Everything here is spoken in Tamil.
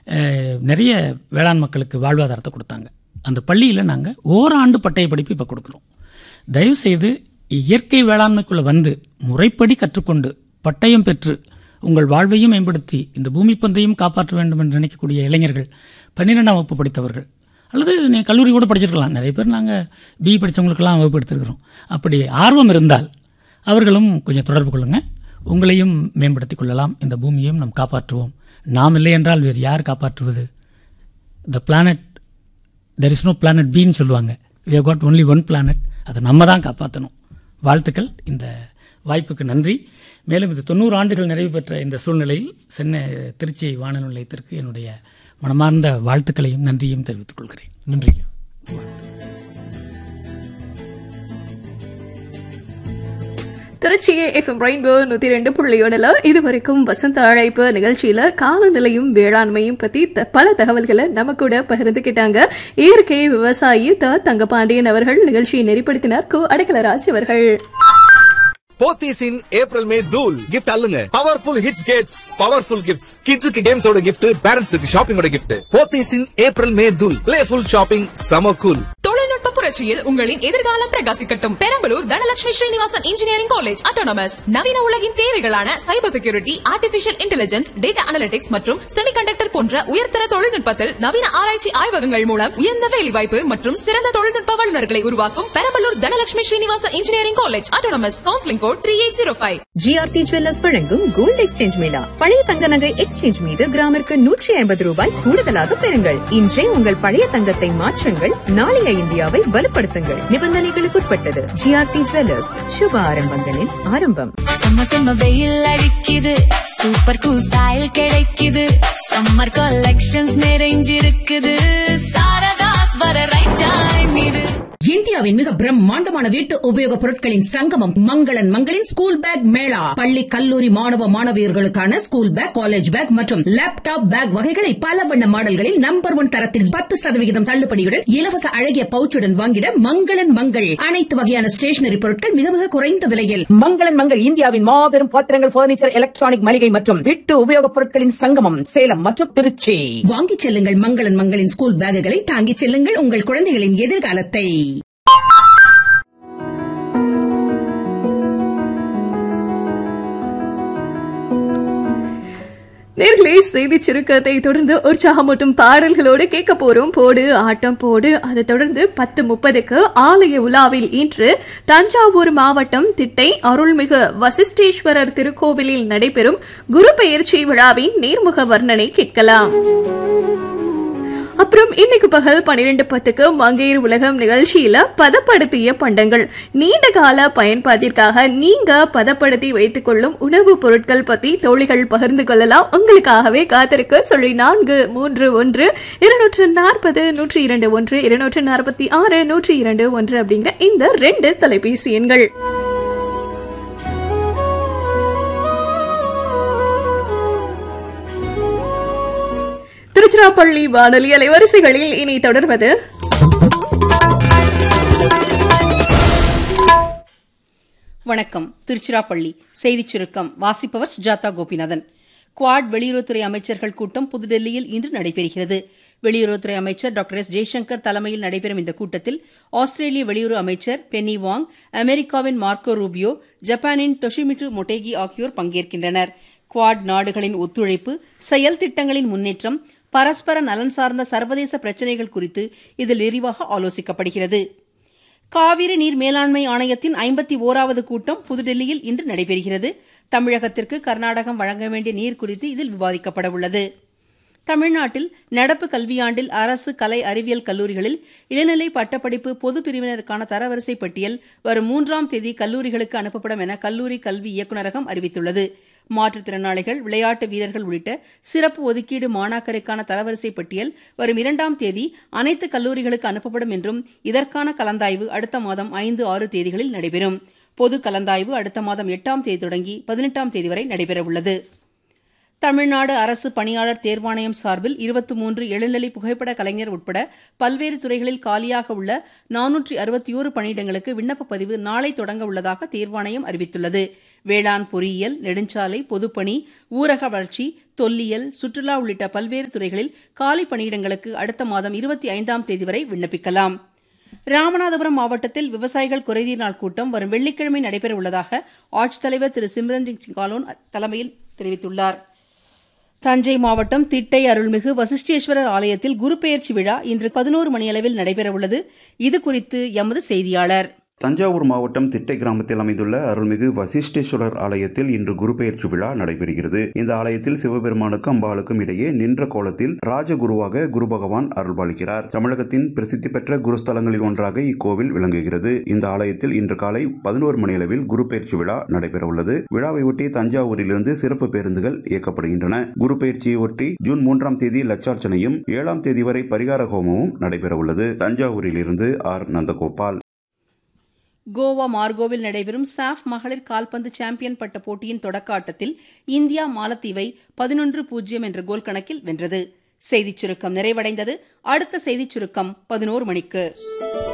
அஹ், நிறைய வேளாண் மக்களுக்கு வாழ்வாதாரத்தை கொடுத்தாங்க அந்த பள்ளியில் நாங்கள் ஓராண்டு பட்டய படிப்பு இப்போ கொடுக்குறோம் தயவுசெய்து இயற்கை வேளாண்மைக்குள்ளே வந்து முறைப்படி கற்றுக்கொண்டு பட்டயம் பெற்று உங்கள் வாழ்வையும் மேம்படுத்தி இந்த பூமி பந்தையும் காப்பாற்ற வேண்டும் என்று நினைக்கக்கூடிய இளைஞர்கள் பன்னிரெண்டாம் வகுப்பு படித்தவர்கள் அல்லது நீ கல்லூரி கூட படிச்சிருக்கலாம் நிறைய பேர் நாங்கள் பிஇ படித்தவங்களுக்கெல்லாம் வகுப்பு எடுத்திருக்கிறோம் அப்படி ஆர்வம் இருந்தால் அவர்களும் கொஞ்சம் தொடர்பு கொள்ளுங்கள் உங்களையும் மேம்படுத்திக் கொள்ளலாம் இந்த பூமியையும் நாம் காப்பாற்றுவோம் நாம் இல்லை என்றால் வேறு யார் காப்பாற்றுவது the planet there is no planet பின்னு சொல்லுவாங்க we have got only one planet அதை நம்ம தான் காப்பாற்றணும் வாழ்த்துக்கள் இந்த வாய்ப்புக்கு நன்றி மேலும் இது தொண்ணூறு ஆண்டுகள் நிறைவு பெற்ற இந்த சூழ்நிலையில் சென்னை திருச்சி வானொலி நிலையத்திற்கு என்னுடைய மனமார்ந்த வாழ்த்துக்களையும் நன்றியும் தெரிவித்துக் கொள்கிறேன் நன்றி திருச்சி எஃப்எம் ரெயின்போ நூத்தி ரெண்டு புள்ளி ஒண்ணுல இது வரைக்கும் வசந்த அழைப்பு நிகழ்ச்சியில காலநிலையும் வேளாண்மையும் பத்தி த- பல தகவல்களை நம்ம கூட பகிர்ந்துக்கிட்டாங்க இயற்கை விவசாயி த தங்கபாண்டியன் அவர்கள் நிகழ்ச்சியை நெறிப்படுத்தினார் கு அடக்கலராஜ் அவர்கள் போத்தீஸ் இன் ஏப்ரல் மே தூல் கிஃப்ட் அல்லுங்க powerful hits gets powerful gifts கிட்ஸுக்கு கேம்ஸோட கிஃப்ட் பேரண்ட்ஸுக்கு ஷாப்பிங்கோட gift Pothys in April May தூல் பிளேஃபுல் ஷாப்பிங் சம கூல் தொழில்நுட்ப புரட்சியில் உங்களின் எதிர்காலம் பிரகாசிக்கட்டும் Perambalur Dhanalakshmi Srinivasan engineering college autonomous நவீன உலகின் தேவைகளான cyber security artificial intelligence data analytics மற்றும் செமிகண்டக்டர் போன்ற உயர்தர தொழில்நுட்பத்தில் நவீன ஆராய்ச்சி ஆய்வகங்கள் மூலம் உயர்ந்த வேலைவாய்ப்பு மற்றும் சிறந்த தொழில்நுட்ப வல்லுநர்களை உருவாக்கும் Perambalur Dhanalakshmi Srinivasan engineering college autonomous counselling code three eight zero five GRT jewellers வழங்கும் கோல்ட் எக்ஸ்சேஞ்ச் மேளா பழைய தங்க நகை எக்ஸ்சேஞ்ச் மீது கிராமிற்கு நூற்றி ஐம்பது ரூபாய் கூடுதலாக பெறுங்கள் இன்றே உங்கள் பழைய தங்கத்தை மாற்றுங்கள் நாளைய இந்தியாவை வலுப்படுத்துங்கள் நிபந்தனைகளுக்குட்பட்டது ஜிஆர்டி ஜுவல்லர்ஸ் சுப ஆரம்பங்களின் ஆரம்பம் செம்ம செம்ம வெயில் அடிக்குது சூப்பர் கூல் ஸ்டைல் கிடைக்குது சம்மர் கலெக்ஷன்ஸ் நிறைஞ்சிருக்குது சாரதாஸ் வர ரைட் டைம் இது இந்தியாவின் மிக பிரம்மாண்டமான வீட்டு உபயோகப் பொருட்களின் சங்கமம் மங்களன் மங்களின் ஸ்கூல் பேக் மேளா பள்ளி கல்லூரி மாணவ மாணவியர்களுக்கான ஸ்கூல் பேக் காலேஜ் பேக் மற்றும் லேப்டாப் பேக் வகைகளை பல வண்ண மாடல்களில் நம்பர் ஒன் தரத்தில் பத்து சதவிகிதம் தள்ளுபடியுடன் இலவச அழகிய பவுச்சுடன் வாங்கிட மங்களன் மங்கள் அனைத்து வகையான ஸ்டேஷனரி பொருட்கள் மிக மிக குறைந்த விலையில் மங்களன் மங்கள் இந்தியாவின் மாபெரும் பாத்திரங்கள் பர்னிச்சர் எலக்ட்ரானிக் மளிகை மற்றும் வீட்டு உபயோகப் பொருட்களின் சங்கமம் சேலம் மற்றும் திருச்சி வாங்கிச் செல்லுங்கள் மங்களன் மங்களின் ஸ்கூல் பேக்குகளை தாங்கிச் செல்லுங்கள் உங்கள் குழந்தைகளின் எதிர்காலத்தை நேர்களே செய்தி சுருக்கத்தை தொடர்ந்து உற்சாகமூட்டும் பாடல்களோடு கேட்க போறோம் போடு ஆட்டம் போடு அதை தொடர்ந்து பத்து முப்பதுக்கு ஆலய உலாவில் இன்று தஞ்சாவூர் மாவட்டம் திட்டை அருள்மிகு வசிஷ்டேஸ்வரர் திருக்கோவிலில் நடைபெறும் குரு பெயர்ச்சி விழாவின் நேர்முக வர்ணனை கேட்கலாம் அப்புறம் இன்னைக்கு பகல் பன்னிரெண்டு பத்துக்கு மங்கையர் உலகம் நிகழ்ச்சியில பதப்படுத்திய பண்டங்கள் நீண்ட கால பயன்பாட்டிற்காக நீங்க பதப்படுத்தி வைத்துக் கொள்ளும் உணவுப் பொருட்கள் பத்தி தோழிகள் பகிர்ந்து கொள்ளலாம் உங்களுக்காகவே காத்திருக்க சொல்லி நான்கு மூன்று ஒன்று இருநூற்று நாற்பது நூற்றி இரண்டு ஒன்று இருநூற்று நாற்பத்தி ஆறு நூற்றி இரண்டு ஒன்று அப்படிங்கிற இந்த ரெண்டு தொலைபேசி எண்கள் திருச்சிராப்பள்ளி வானொலி அலைவரிசைகளில் இனி தொடர்வது வணக்கம் திருச்சிராப்பள்ளி செய்திச் சுருக்கம் வாசிப்பவர் சுஜாதா கோபிநாதன் குவாட் வெளியுறவுத்துறை அமைச்சர்கள் கூட்டம் புதுடெல்லியில் இன்று நடைபெறுகிறது வெளியுறவுத்துறை அமைச்சர் டாக்டர் எஸ் ஜெய்சங்கர் தலைமையில் நடைபெறும் இந்த கூட்டத்தில் ஆஸ்திரேலிய வெளியுறவு அமைச்சர் பென்னி வாங் அமெரிக்காவின் மார்க்கோ ரூபியோ ஜப்பானின் டொஷிமிட்டு மொட்டேகி ஆகியோர் பங்கேற்கின்றனர் குவாட் நாடுகளின் ஒத்துழைப்பு செயல் திட்டங்களின் முன்னேற்றம் பரஸ்பர நலன் சார்ந்த சர்வதேச பிரச்சினைகள் குறித்து இதில் விரிவாக ஆலோசிக்கப்படுகிறது காவிரி நீர் மேலாண்மை ஆணையத்தின் ஐம்பத்தி ஓராவது கூட்டம் புதுடெல்லியில் இன்று நடைபெறுகிறது தமிழகத்திற்கு கர்நாடகம் வழங்க வேண்டிய நீர் குறித்து இதில் விவாதிக்கப்பட உள்ளது தமிழ்நாட்டில் நடப்பு கல்வியாண்டில் அரசு கலை அறிவியல் கல்லூரிகளில் இளநிலை பட்டப்படிப்பு பொது பிரிவினருக்கான தரவரிசை பட்டியல் வரும் மூன்றாம் தேதி கல்லூரிகளுக்கு அனுப்பப்படும் என கல்லூரி கல்வி இயக்குநரகம் அறிவித்துள்ளது மாற்றுத்திறனாளிகள் விளையாட்டு வீரர்கள் உள்ளிட்ட சிறப்பு ஒதுக்கீடு மாணாக்கருக்கான தரவரிசை பட்டியல் வரும் இரண்டாம் தேதி அனைத்து கல்லூரிகளுக்கு அனுப்பப்படும் என்றும் இதற்கான கலந்தாய்வு அடுத்த மாதம் ஐந்து ஆறு தேதிகளில் நடைபெறும் பொது கலந்தாய்வு அடுத்த மாதம் எட்டாம் தேதி தொடங்கி பதினெட்டாம் தேதி வரை நடைபெறவுள்ளது தமிழ்நாடு அரசு பணியாளர் தேர்வாணையம் சார்பில் இருபத்தி மூன்று இளநிலை புகைப்பட கலைஞர் உட்பட பல்வேறு துறைகளில் காலியாக உள்ள நானூற்றி அறுபத்தி ஓரு பணியிடங்களுக்கு விண்ணப்ப பதிவு நாளை தொடங்க உள்ளதாக தேர்வாணையம் அறிவித்துள்ளது வேளாண் பொறியியல் நெடுஞ்சாலை பொதுப்பணி ஊரக வளர்ச்சி தொல்லியல் சுற்றுலா உள்ளிட்ட பல்வேறு துறைகளில் காலி பணியிடங்களுக்கு அடுத்த மாதம் இருபத்தி ஐந்தாம் தேதி வரை விண்ணப்பிக்கலாம் ராமநாதபுரம் மாவட்டத்தில் விவசாயிகள் குறைதீர் நாள் கூட்டம் வரும் வெள்ளிக்கிழமை நடைபெற உள்ளதாக ஆட்சித்தலைவர் திரு சிம்ரன்ஜித் சிங் காலோன் தலைமையில் தெரிவித்துள்ளார் தஞ்சை மாவட்டம் திட்டை அருள்மிகு வசிஷ்டேஸ்வரர் ஆலயத்தில் குருபெயர்ச்சி விழா இன்று பதினோரு மணியளவில் நடைபெறவுள்ளது இது குறித்து எமது செய்தியாளர் தஞ்சாவூர் மாவட்டம் திட்டை கிராமத்தில் அமைந்துள்ள அருள்மிகு வசிஷ்டேஸ்வரர் ஆலயத்தில் இன்று குருபெயர்ச்சி விழா நடைபெறுகிறது இந்த ஆலயத்தில் சிவபெருமானுக்கும் அம்பாளுக்கும் இடையே நின்ற கோலத்தில் ராஜகுருவாக குரு பகவான் அருள்பாலிக்கிறார் தமிழகத்தின் பிரசித்தி பெற்ற குருஸ்தலங்களில் ஒன்றாக இக்கோவில் விளங்குகிறது இந்த ஆலயத்தில் இன்று காலை பதினோரு மணியளவில் குருபெயர்ச்சி விழா நடைபெறவுள்ளது விழாவை ஒட்டி தஞ்சாவூரிலிருந்து சிறப்பு பேருந்துகள் இயக்கப்படுகின்றன குரு பயிற்சியை ஒட்டி ஜூன் மூன்றாம் தேதி லட்சார்ச்சனையும் ஏழாம் தேதி வரை பரிகார ஹோமமும் நடைபெறவுள்ளது தஞ்சாவூரிலிருந்து ஆர் நந்தகோபால் கோவா மார்கோவில் நடைபெறும் சாஃப் மகளிர் கால்பந்து சாம்பியன் பட்ட போட்டியின் தொடக்க ஆட்டத்தில் இந்தியா மாலத்தீவை பதினொன்று பூஜ்ஜியம் என்ற கோல் கணக்கில் வென்றது செய்திச் சுருக்கம் நிறைவடைந்தது அடுத்த செய்திச் சுருக்கம் பதினோரு மணிக்கு